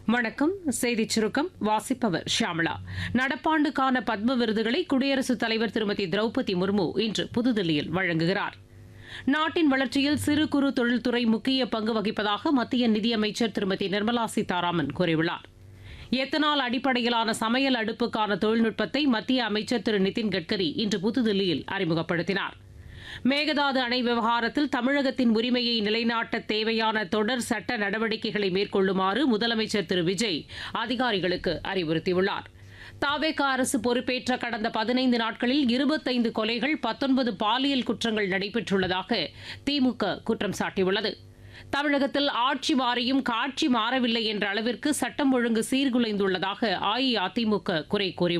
வணக்கம் செய்திச் சுருக்கம் வாசிப்பவர் ஷியாமளா நடப்பாண்டுக்கான பத்ம விருதுகளை குடியரசுத் தலைவர் திருமதி திரௌபதி முர்மு இன்று புதுதில்லியில் வழங்குகிறார் நாட்டின் வளர்ச்சியில் சிறு குறு தொழில்துறை முக்கிய பங்கு வகிப்பதாக மத்திய நிதியமைச்சர் திருமதி நிர்மலா சீதாராமன் கூறியுள்ளார் எத்தனால் அடிப்படையிலான சமையல் அடுப்புக்கான தொழில்நுட்பத்தை மத்திய அமைச்சர் திரு நிதின் கட்கரி இன்று புதுதில்லியில் அறிமுகப்படுத்தினார் மேகதாது அணை விவகாரத்தில் தமிழகத்தின் உரிமையை நிலைநாட்ட தேவையான தொடர் சட்ட நடவடிக்கைகளை மேற்கொள்ளுமாறு முதலமைச்சர் திரு விஜய் அதிகாரிகளுக்கு அறிவுறுத்தியுள்ளார் தாவேக அரசு பொறுப்பேற்ற கடந்த பதினைந்து நாட்களில் இருபத்தைந்து கொலைகள் பத்தொன்பது பாலியல் குற்றங்கள் நடைபெற்றுள்ளதாக திமுக குற்றம் சாட்டியுள்ளது தமிழகத்தில் ஆட்சி மாறியும் காட்சி மாறவில்லை என்ற அளவிற்கு சட்டம் ஒழுங்கு சீர்குலைந்துள்ளதாக அஇஅதிமுக குறை கூறி